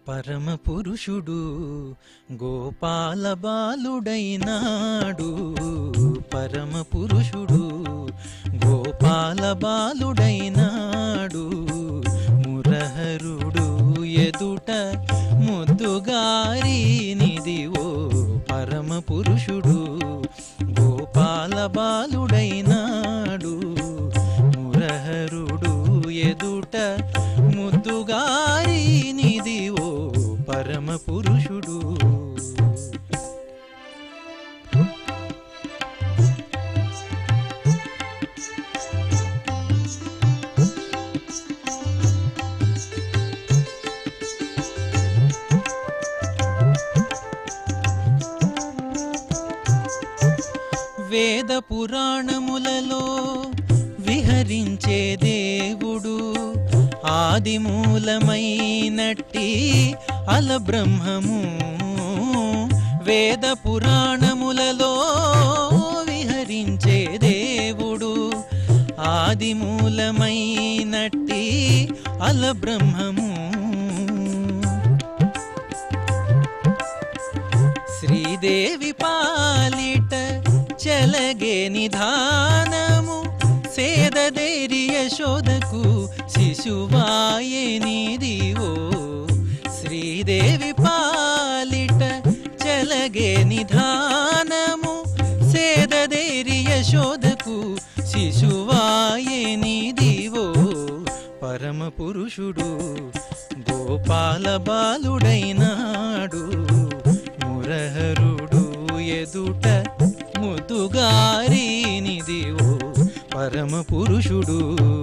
పరమ పురుషుడు గోపాల బాలుడైనాడు పరమ పురుషుడు గోపాల బాలుడైనాడు మురహరుడు ఎదుట ముద్దుగారి నిదివో పరమ పురుషుడు గోపాల బాలుడైనాడు మురహరుడు ఎదుట ముద్దుగారి నిదివో పరమ పురుషుడు వేద పురాణములలో విహరించే దేవుడు ఆది మూలమైనట్టి అల బ్రహ్మము వేద పురాణములలో విహరించే దేవుడు ఆది మూలమైనట్టి అల బ్రహ్మము శ్రీదేవి పాలిట చలగే నిధానము సేదదేరి యశోదకు శిశువాయే నిదివో శ్రీదేవి పాలిట చలగే నిధానము సేదదేరి యశోదకు శిశువాయే నిదివో పరమ పురుషుడు గోపాల బాలుడైనాడు మురహరుడు ఎదుట ముద్దుగారినిదివో పరమ పురుషుడు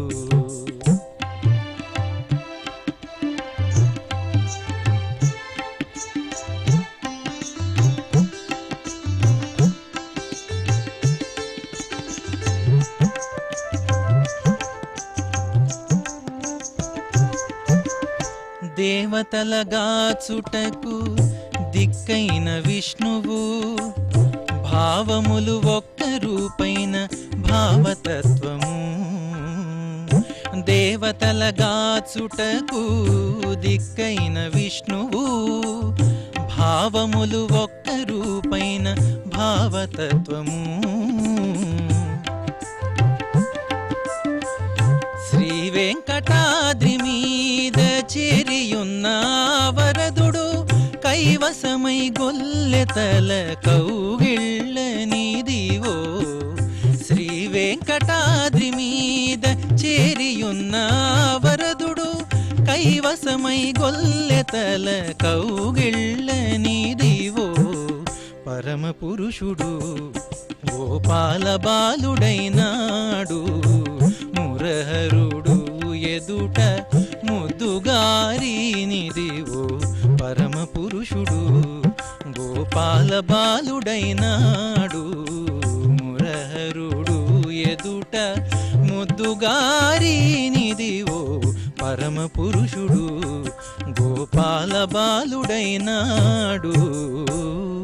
దేవతలగాచుటకు దిక్కైన విష్ణువు భావములు ఒక్క రూపైన భావతత్వము దేవతలగాచుటకు దిక్కైన విష్ణువు భావములు ఒక్క రూపైన భావతత్వము శ్రీ వెంకటాద్రి మీద చేరియున్న వరదుడు కైవసమై గొల్లెతల కౌగిళ్ళ నీదివో శ్రీ వెంకటాద్రి మీద చేరియున్న వరదుడు కైవసమై గొల్లెతల కౌగిళ్ళ నీదివో పరమ పురుషుడు గోపాల బాలుడైనాడు మురహరుడు ఎదుట ముద్దుగారినిదివో పరమ పురుషుడు గోపాల బాలుడైనాడు మురహరుడు ఎదుట ముద్దుగారినిదివో పరమ పురుషుడు గోపాల బాలుడైనాడు